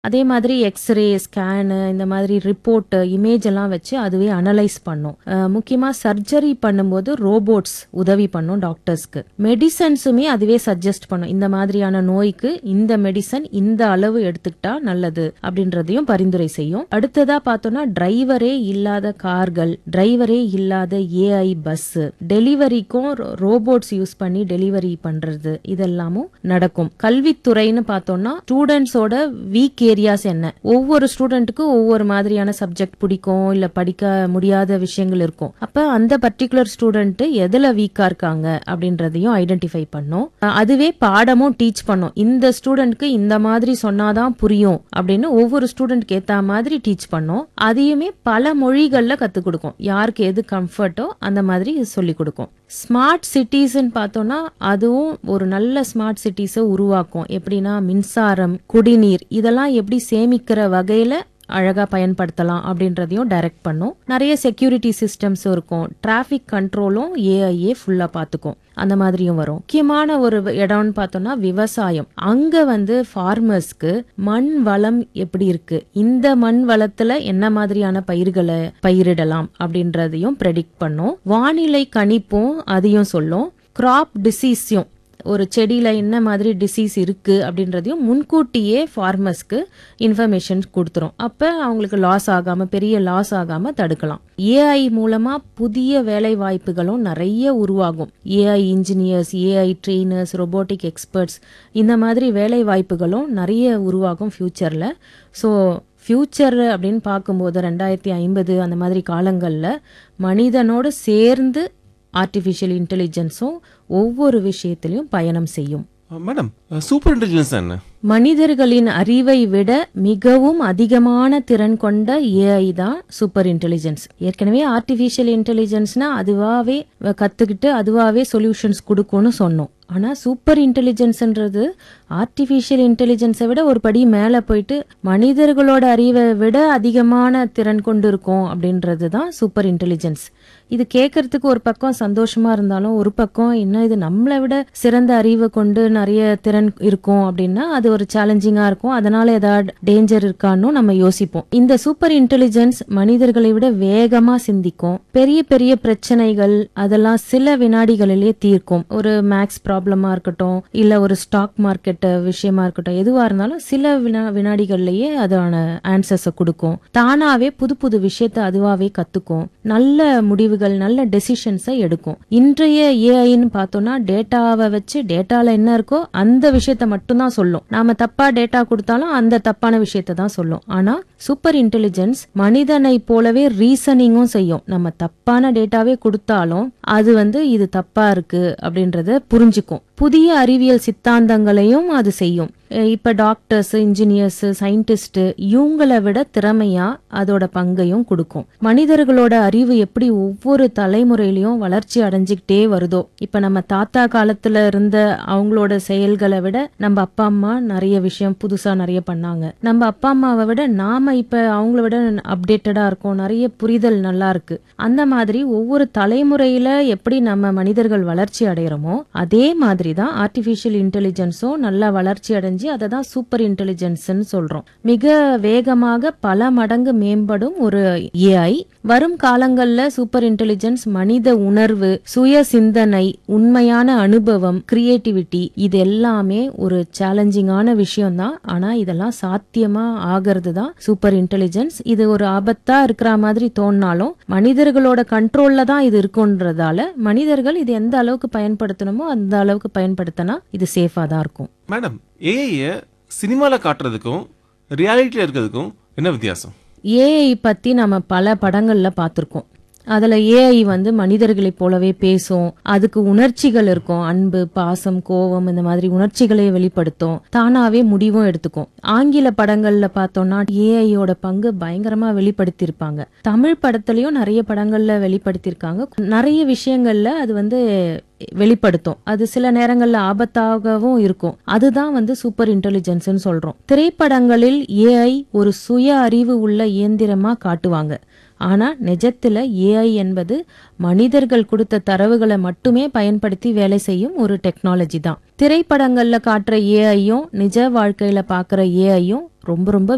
அதே மாதிரி x ray scan இந்த மாதிரி ரிப்போர்ட் இமேஜ் எல்லாம் வச்சு அதுவே அனலைஸ் பண்ணும் அஹ் முக்கியமா சர்ஜரி பண்ணும்போது ரோபோட்ஸ் உதவி பண்ணும் டாக்டர்ஸ்க்கு மெடிசன்ஸுமே அதுவே சஜஸ்ட் பண்ணும் இந்த மாதிரியான நோய்க்கு இந்த மெடிசன் இந்த அளவு எடுத்துக்கிட்டா நல்லது அப்படின்றதையும் பரிந்துரை செய்யும் அடுத்ததா பார்த்தோம்னா டிரைவரே இல்லாத கார்கள் டிரைவரே இல்லாத ஏஐ பஸ் டெலிவரிக்கும் ரோபோட்ஸ் யூஸ் பண்ணி டெலிவரி பண்றது இதெல்லாமும் நடக்கும் கல்வித்துறைன்னு பார்த்தோம்னா ஸ்டூடெண்ட்ஸோட வீக் ஏரியாஸ் என்ன ஒவ்வொரு ஸ்டூடெண்ட்டுக்கும் ஒவ்வொரு மாதிரியான சப்ஜெக்ட் பிடிக்கும் இல்ல படிக்க முடியாத விஷயங்கள் இருக்கும் அப்ப அந்த பர்டிகுலர் ஸ்டூடெண்ட் எதுல வீக்கா இருக்காங்க அப்படின்றதையும் ஐடென்டிஃபை பண்ணும் அஹ் அதுவே பாடமும் டீச் பண்ணும் இந்த ஸ்டூடெண்ட்க்கு இந்த மாதிரி சொன்னாதான் புரியும் அப்படின்னு ஒவ்வொரு ஸ்டூடெண்ட்க்கு ஏத்த மாதிரி டீச் பண்ணும் அதையுமே பல மொழிகள்ல கத்துக் கொடுக்கும் யாருக்கு எது கம்ஃபர்ட்டோ அந்த மாதிரி சொல்லி கொடுக்கும் ஸ்மார்ட் சிட்டிஸ்ன்னு பார்த்தோம்னா அதுவும் ஒரு நல்ல ஸ்மார்ட் சிட்டிஸை உருவாக்கும் எப்படின்னா மின்சாரம் குடிநீர் இதெல்லாம் எப்படி சேமிக்கிற வகையில அழகா பயன்படுத்தலாம் அப்படின்றதையும் டைரக்ட் பண்ணும் நிறைய செக்யூரிட்டி சிஸ்டம்ஸும் இருக்கும் டிராஃபிக் கண்ட்ரோலும் ஏஐஏ ஃபுல்லா பாத்துக்கும் அந்த மாதிரியும் வரும் முக்கியமான ஒரு இடம்னு பார்த்தோம்னா விவசாயம் அங்க வந்து ஃபார்மர்ஸ்க்கு மண் வளம் எப்படி இருக்கு இந்த மண் வளத்துல என்ன மாதிரியான பயிர்களை பயிரிடலாம் அப்படின்றதையும் ப்ரெடிக்ட் பண்ணும் வானிலை கணிப்பும் அதையும் சொல்லும் கிராப் டிசீஸையும் ஒரு செடியில என்ன மாதிரி டிசீஸ் இருக்கு அப்படின்றதையும் முன்கூட்டியே ஃபார்மர்ஸ்க்கு இன்ஃபர்மேஷன் கொடுத்துரும் அப்ப அவங்களுக்கு லாஸ் ஆகாம பெரிய லாஸ் ஆகாம தடுக்கலாம் ஏஐ மூலமா புதிய வேலை வாய்ப்புகளும் நிறைய உருவாகும் AI engineers AI trainers robotic experts இந்த மாதிரி வேலை வாய்ப்புகளும் நிறைய உருவாகும் ஃபியூச்சர்ல ஸோ ஃபியூச்சர் அப்படின்னு பார்க்கும்போது ரெண்டாயிரத்தி ஐம்பது அந்த மாதிரி காலங்களில் மனிதனோடு சேர்ந்து ஆர்டிஃபிஷியல் இன்டெலிஜென்ஸும் ஒவ்வொரு விஷயத்திலையும் பயணம் செய்யும் மேடம் சூப்பர் இன்டெலிஜென்ஸ் என்ன மனிதர்களின் அறிவை விட மிகவும் அதிகமான திறன் கொண்ட ஏஐ தான் சூப்பர் இன்டெலிஜென்ஸ் ஏற்கனவே ஆர்டிஃபிஷியல் இன்டெலிஜென்ஸ்னா அதுவாவே கத்துக்கிட்டு அதுவாவே சொல்யூஷன்ஸ் கொடுக்கும்னு சொன்னோம் ஆனா சூப்பர் இன்டெலிஜென்ஸ்ன்றது ஆர்டிஃபிஷியல் இன்டெலிஜென்ஸை விட ஒரு படி மேல போயிட்டு மனிதர்களோட அறிவை விட அதிகமான திறன் கொண்டு இருக்கும் அப்படின்றது தான் சூப்பர் இன்டெலிஜென்ஸ் இது கேட்கறதுக்கு ஒரு பக்கம் சந்தோஷமா இருந்தாலும் ஒரு பக்கம் இன்னும் இது நம்மளை விட சிறந்த அறிவை கொண்டு நிறைய திறன் இருக்கும் அப்படின்னா அது ஒரு சேலஞ்சிங்கா இருக்கும் அதனால ஏதாவது டேஞ்சர் இருக்கான்னு நம்ம யோசிப்போம் இந்த சூப்பர் இன்டெலிஜென்ஸ் மனிதர்களை விட வேகமா சிந்திக்கும் பெரிய பெரிய பிரச்சனைகள் அதெல்லாம் சில வினாடிகளிலே தீர்க்கும் ஒரு மேக்ஸ் ப்ராப்ளமா இருக்கட்டும் இல்ல ஒரு ஸ்டாக் மார்க்கெட் விஷயமா இருக்கட்டும் எதுவா இருந்தாலும் சில வினா வினாடிகள்லயே அதான ஆன்சர்ஸை கொடுக்கும் தானாவே புது புது விஷயத்த அதுவாவே கத்துக்கும் நல்ல முடிவுகள் நல்ல டெசிஷன்ஸை எடுக்கும் இன்றைய ஏஐன்னு பார்த்தோம்னா டேட்டாவை வச்சு டேட்டால என்ன இருக்கோ அந்த விஷயத்த மட்டும்தான் சொல்லும் நாம தப்பா டேட்டா கொடுத்தாலும் அந்த தப்பான விஷயத்த தான் சொல்லும் ஆனா சூப்பர் இன்டெலிஜென்ஸ் மனிதனை போலவே ரீசனிங்கும் செய்யும் நம்ம தப்பான டேட்டாவே கொடுத்தாலும் அது வந்து இது தப்பா இருக்கு அப்படின்றத புரிஞ்சுக்கும் புதிய அறிவியல் சித்தாந்தங்களையும் அது செய்யும் அஹ் இப்ப டாக்டர்ஸ் இன்ஜினியர்ஸ் சயின்டிஸ்ட் இவங்கள விட திறமையா அதோட பங்கையும் கொடுக்கும் மனிதர்களோட அறிவு எப்படி ஒவ்வொரு தலைமுறையிலயும் வளர்ச்சி அடைஞ்சுக்கிட்டே வருதோ இப்ப நம்ம தாத்தா காலத்துல இருந்த அவங்களோட செயல்களை விட நம்ம அப்பா அம்மா நிறைய விஷயம் புதுசா நிறைய பண்ணாங்க நம்ம அப்பா அம்மாவை விட நாம இப்ப அவங்கள விட அப்டேட்டடா இருக்கோம் நிறைய புரிதல் நல்லா இருக்கு அந்த மாதிரி ஒவ்வொரு தலைமுறையில எப்படி நம்ம மனிதர்கள் வளர்ச்சி அடைகிறோமோ அதே மாதிரி தான் ஆர்டிபிஷியல் இன்டெலிஜென்ஸும் நல்லா வளர்ச்சி அடைஞ்சு அதை தான் சூப்பர் இன்டெலிஜென்ஸ்னு சொல்றோம் மிக வேகமாக பல மடங்கு மேம்படும் ஒரு ஏஐ வரும் காலங்கள்ல சூப்பர் இன்டெலிஜென்ஸ் மனித உணர்வு சுய சிந்தனை உண்மையான அனுபவம் கிரியேட்டிவிட்டி இது எல்லாமே ஒரு சேலஞ்சிங்கான விஷயம் தான் ஆனா இதெல்லாம் சாத்தியமா ஆகிறது தான் சூப்பர் இன்டெலிஜென்ஸ் இது ஒரு ஆபத்தா இருக்கிற மாதிரி தோணினாலும் மனிதர்களோட கண்ட்ரோல்ல தான் இது இருக்குன்றதால மனிதர்கள் இது எந்த அளவுக்கு பயன்படுத்தணுமோ அந்த அளவுக்கு பயன்படுத்தினா இது சேஃபா தான் இருக்கும் மேடம் ஏஐய சினிமால காட்டுறதுக்கும் ரியாலிட்டியில இருக்கிறதுக்கும் என்ன வித்தியாசம் ஏஐ பத்தி நம்ம பல படங்கள்ல பார்த்திருக்கோம் அதுல ஏஐ வந்து மனிதர்களைப் போலவே பேசும் அதுக்கு உணர்ச்சிகள் இருக்கும் அன்பு பாசம் கோபம் இந்த மாதிரி உணர்ச்சிகளை வெளிப்படுத்தும் தானாவே முடிவும் எடுத்துக்கும் ஆங்கில படங்கள்ல பார்த்தோம்னா ஏஐயோட பங்கு பயங்கரமா வெளிப்படுத்தியிருப்பாங்க தமிழ் படத்துலயும் நிறைய படங்கள்ல வெளிப்படுத்தியிருக்காங்க நிறைய விஷயங்கள்ல அது வந்து வெளிப்படுத்தும் அது சில நேரங்கள்ல ஆபத்தாகவும் இருக்கும் அதுதான் வந்து சூப்பர் இன்டெலிஜென்ஸ்னு சொல்றோம் திரைப்படங்களில் ஏஐ ஒரு சுய அறிவு உள்ள இயந்திரமா காட்டுவாங்க ஆனா நிஜத்துல ஏஐ என்பது மனிதர்கள் கொடுத்த தரவுகளை மட்டுமே பயன்படுத்தி வேலை செய்யும் ஒரு டெக்னாலஜி தான் திரைப்படங்கள்ல காட்டுற ஏஐயும் நிஜ வாழ்க்கையில பாக்குற ஏஐயும் ரொம்ப ரொம்ப